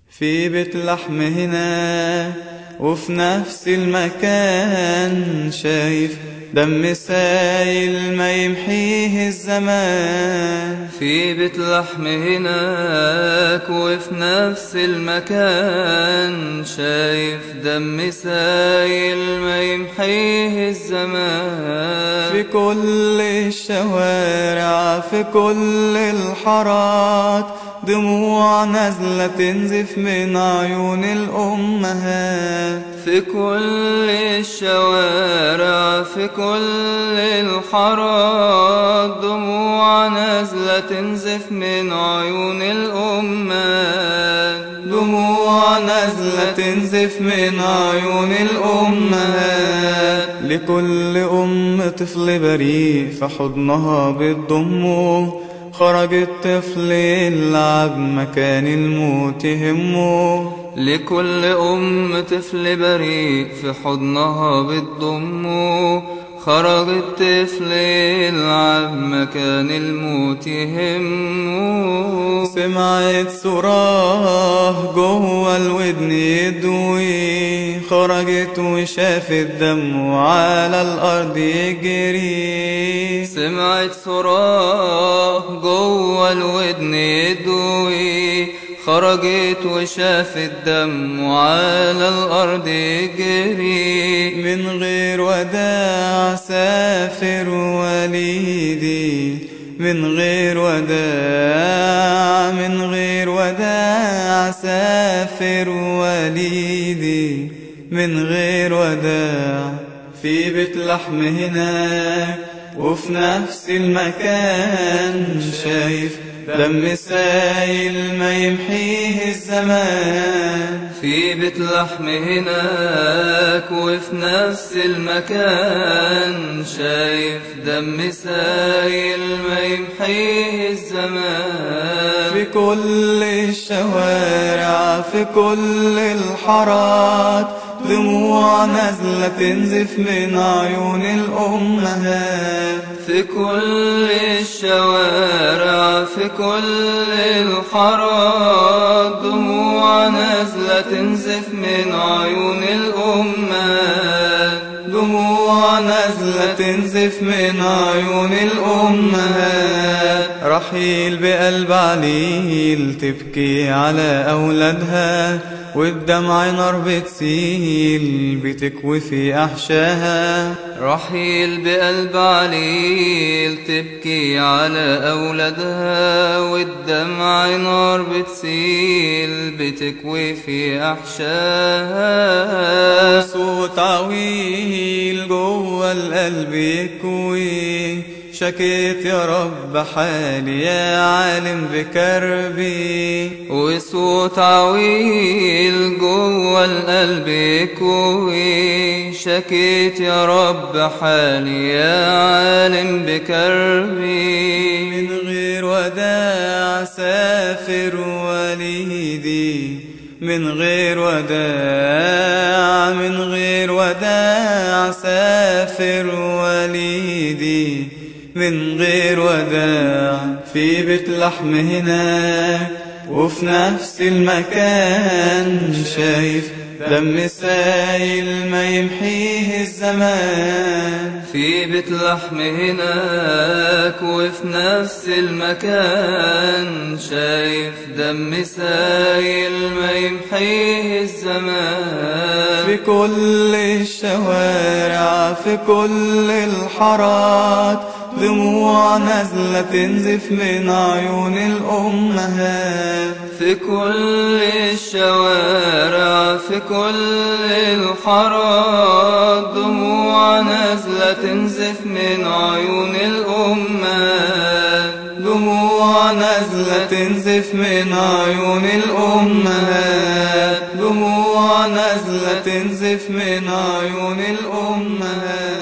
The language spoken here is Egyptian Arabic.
في بيت لحم هنا وفي نفس المكان شايف دم سايل ما يمحيه الزمان في بيت لحم هناك وفي نفس المكان شايف دم سايل ما يمحيه الزمان في كل الشوارع في كل الحارات دموع نازلة تنزف من عيون الأمهات في كل الشوارع في كل الحارات دموع نازلة تنزف من عيون الأمهات دموع نازلة تنزف من عيون الأمهات لكل أم طفل بريء في حضنها بتضمه خرج الطفل يلعب مكان الموت يهمه لكل أم طفل بريء في حضنها بتضمه خرج الطفل يلعب مكان الموت يهمه سمعت صراه جوه الودن يدوي خرجت وشافت دمه على الأرض يجري سمعت صراه جوه الودن يدوي خرجت وشافت دم على الأرض يجري من غير وداع سافر وليدي من غير وداع من غير وداع سافر وليدي من غير وداع في بيت لحم هناك وفي نفس المكان شايف دم سايل ما يمحيه الزمان في بيت لحم هناك وفي نفس المكان شايف دم سايل ما يمحيه الزمان في كل الشوارع في كل الحارات دموع نازلة تنزف من عيون الأمهات في كل الشوارع في كل الحارات دموع نازلة تنزف من عيون الأمهات دموع نازلة تنزف من عيون الأمهات رحيل بقلب عليل تبكي على أولادها والدمع نار بتسيل بتكوي في أحشاها رحيل بقلب عليل تبكي على أولادها والدمع نار بتسيل بتكوي في أحشاها صوت عويل جوه القلب يكوي شكيت يا رب حالي يا عالم بكربي وصوت عويل جوه القلب يكوي شكيت يا رب حالي يا عالم بكربي من غير وداع سافر وليدي من غير وداع من غير وداع سافر وليدي من غير وداع في بيت لحم هناك وفي نفس المكان شايف دم سايل ما يمحيه الزمان في بيت لحم هناك وفي نفس المكان شايف دم سايل ما يمحيه الزمان في كل الشوارع في كل الحارات دموع نازلة تنزف من عيون الأمهات في كل الشوارع في كل الحارات دموع نازلة تنزف من عيون الأمهات دموع نازلة تنزف من عيون الأمهات دموع نازلة تنزف من عيون الأمهات